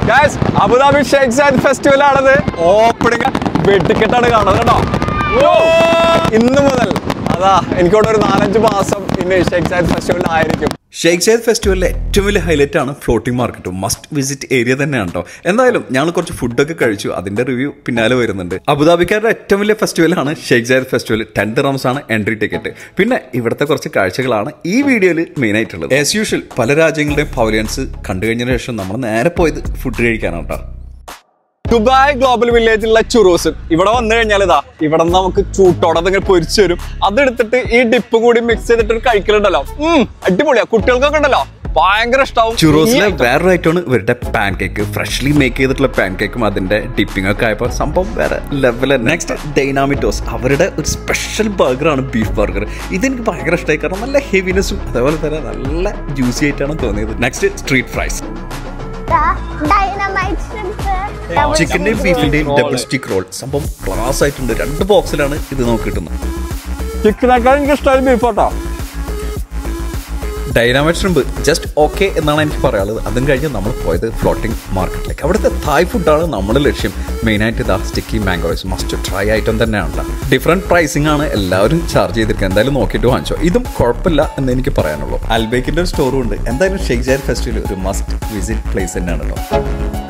guys Abu Dhabi Sheikh Zayed festival ആണത് opening വെട്ടിക്കെട്ടാണ് കാണുന്നത് കേട്ടോ ഓ, ഇന്ന് മുതൽ അതാ എനിക്കോടെ ഒരു നാലഞ്ച് മാസം ഇന്ന് ഷേഖ് സാദ് ഫെസ്റ്റിവൽ ആയിരിക്കും ഷേഖ് സൈദ് ഫെസ്റ്റിവലിലെ ഏറ്റവും വലിയ ഹൈലൈറ്റ് ആണ് floating market must visit area തന്നെയാണ് കേട്ടോ എന്തായാലും ഞങ്ങൾ കുറച്ച് ഫുഡൊക്കെ കഴിച്ചു അതിന്റെ റിവ്യൂ പിന്നാലെ വരുന്നുണ്ട് അബുദാബിക്കാരുടെ ഏറ്റവും വലിയ ഫെസ്റ്റിവലാണ് ഷേഖ് സൈദ് ഫെസ്റ്റിവൽ ടെൻ റംസ് ആണ് എൻട്രി ടിക്കറ്റ് പിന്നെ ഇവിടുത്തെ കുറച്ച് കാഴ്ചകളാണ് ഈ വീഡിയോയിൽ മെയിൻ ആയിട്ടുള്ളത് ആസ് യൂഷ്വൽ പല രാജ്യങ്ങളുടെയും പവലിയൻസ് കണ്ടു കഴിഞ്ഞതിന് ശേഷം നമ്മൾ നേരെ പോയത് ഫുഡ് കഴിക്കാനാണ് കേട്ടോ ദുബായ് ഗ്ലോബൽ വില്ലേജിലുള്ള ചുറൂസ് ഇവിടെ വന്നു കഴിഞ്ഞാൽ ഇതാ ഇവിടെ നിന്ന് നമുക്ക് ചൂട്ടോടെ അതിങ്ങനെ പൊരിച്ചു തരും അതെടുത്തിട്ട് ഈ ഡിപ്പ് കൂടി മിക്സ് ചെയ്തിട്ട് ഒരു കഴിക്കലുണ്ടല്ലോ ഉം അടിപൊളിയാ കുട്ടികൾക്കൊക്കെ ഉണ്ടല്ലോ ഭയങ്കര ഇഷ്ടാവും ചുറോസിലെ ഈ വേറൊരു ഐറ്റമാണ് ഇവരുടെ പാൻ കേക്ക് ഫ്രഷ്ലി മേക്ക് ചെയ്തിട്ടുള്ള പാൻ കേക്കും അതിന്റെ ഡിപ്പിംഗ് ഒക്കെ ആയപ്പോൾ സംഭവം വേറെ ലെവൽ നെക്സ്റ്റ് ഡൈനാമിറ്റോസ് അവരുടെ ഒരു സ്പെഷ്യൽ ബർഗറാണ് ബീഫ് ബർഗർ ഇതെനിക്ക് ഭയങ്കര ഇഷ്ടമായി കാരണം നല്ല ഹെവിനെസ്സും അതേപോലെ തന്നെ നല്ല ജ്യൂസി ആയിട്ടാണ് തോന്നിയത് next street fries dynamite shrimp ചിക്കന്റെയും ബീഫിന്റെയും ഡബിൾ സ്റ്റിക്ക് റോൾ സംഭവം ക്ലാസ് ആയിട്ടുണ്ട് രണ്ട് ബോക്സിലാണ് ഇത് നമുക്ക് കിട്ടുന്നത് ചിക്കനേക്കാൾ എനിക്ക് ഇഷ്ടമായി ബീഫ് കേട്ടോ ഡൈനാമൈറ്റ് ഷ്രിമ്പ് ജസ്റ്റ് ഓക്കെ എന്നാണ് എനിക്ക് പറയാനുള്ളത് അതും കഴിഞ്ഞ് നമ്മൾ പോയത് ഫ്ലോട്ടിംഗ് മാർക്കറ്റിലേക്ക് അവിടുത്തെ തായ് ഫുഡാണ് നമ്മുടെ ലക്ഷ്യം മെയിനായിട്ട് ഇതാ sticky mangoes must try item തന്നെയാണ് ഡിഫറെൻറ്റ് പ്രൈസിംഗ് ആണ് എല്ലാവരും ചാർജ് ചെയ്തിരിക്കുന്നത് എന്തായാലും നോക്കിയിട്ട് വാങ്ങിച്ചോ ഇതും കുഴപ്പമില്ല എന്ന് എനിക്ക് പറയാനുള്ളൂ അൽബേക്കിൻ്റെ ഒരു സ്റ്റോറും ഉണ്ട് എന്തായാലും ഷെയ്ജാർ ഫെസ്റ്റിവൽ ഒരു മസ്റ്റ് വിസിറ്റ് പ്ലേസ് തന്നെയാണ് കേട്ടോ